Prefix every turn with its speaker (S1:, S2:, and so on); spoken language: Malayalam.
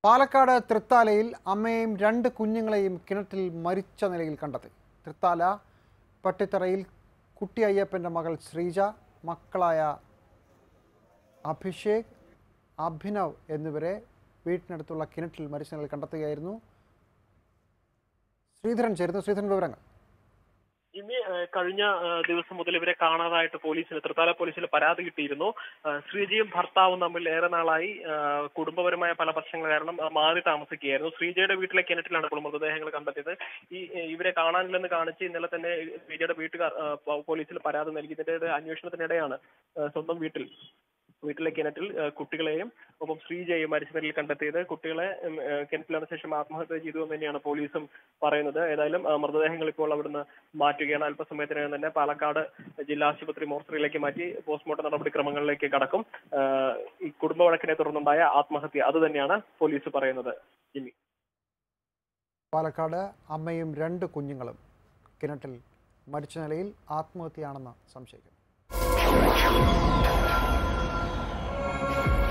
S1: പാലക്കാട് തൃത്താലയിൽ അമ്മയെയും രണ്ട് കുഞ്ഞുങ്ങളെയും കിണറ്റിൽ മരിച്ച നിലയിൽ കണ്ടെത്തി തൃത്താല പട്ടിത്തറയിൽ കുട്ടി അയ്യപ്പൻ്റെ മകൾ ശ്രീജ മക്കളായ അഭിഷേക് അഭിനവ് എന്നിവരെ വീട്ടിനടുത്തുള്ള കിണറ്റിൽ മരിച്ച നിലയിൽ കണ്ടെത്തുകയായിരുന്നു ശ്രീധരൻ ചേരുന്നു ശ്രീധരൻ വിവരങ്ങൾ
S2: ഇന്ന് ഏഹ്, കഴിഞ്ഞ ഏഹ്, ദിവസം മുതൽ ഇവരെ കാണാതായിട്ട് പോലീസിന് തൃത്താല പോലീസിൽ പരാതി കിട്ടിയിരുന്നു ഏഹ്, ശ്രീജയും ഭർത്താവും തമ്മിൽ ഏറെ നാളായി ഏഹ്, കുടുംബപരമായ പല പ്രശ്നങ്ങൾ കാരണം ഏഹ്, മാറി താമസിക്കുകയായിരുന്നു ശ്രീജയുടെ വീട്ടിലെ കിണറ്റിലാണ് ഇപ്പോൾ മൃതദേഹങ്ങൾ കണ്ടെത്തിയത് ഈ ഏഹ്, ഇവരെ കാണാനില്ലെന്ന് കാണിച്ച് ഇന്നലെ തന്നെ ശ്രീജയുടെ വീട്ടുകാർ ഏഹ്, പോ- പോലീസിൽ പരാതി നൽകി ഇതിന്റെ അന്വേഷണത്തിനിടെയാണ് ഏഹ്, സ്വന്തം വീട്ടിൽ വീട്ടിലെ കിണറ്റിൽ ഏഹ്, കുട്ടികളെയും ഒപ്പം ശ്രീജയും മരിച്ച നിലയിൽ കണ്ടെത്തിയത് കുട്ടികളെ ഉം, ഏഹ്, കിണറ്റിലാണ് ശേഷം ആത്മഹത്യ ചെയ്തു എന്ന് തന്നെയാണ് പോലീസും പറയുന്നത് ഏതായാലും ഏഹ്, മൃതദേഹങ്ങൾ ഇപ്പോൾ അവിടുന്ന് മാറ്റുകയാണ് അല്പസമയത്തിനകം തന്നെ പാലക്കാട് ജില്ലാ ആശുപത്രി മോർച്ചറിയിലേക്ക് മാറ്റി പോസ്റ്റ്മോർട്ടം നടപടിക്രമങ്ങളിലേക്ക് കടക്കും ഏഹ്, ഈ കുടുംബ വഴക്കിനെ തുടർന്നുണ്ടായ ആത്മഹത്യ അത് തന്നെയാണ് പോലീസ് പറയുന്നത് ജിമ്മി
S1: പാലക്കാട് അമ്മയും രണ്ട് കുഞ്ഞുങ്ങളും കിണറ്റിൽ മരിച്ച നിലയിൽ ആത്മഹത്യയാണെന്ന് സംശയിക്കുന്നു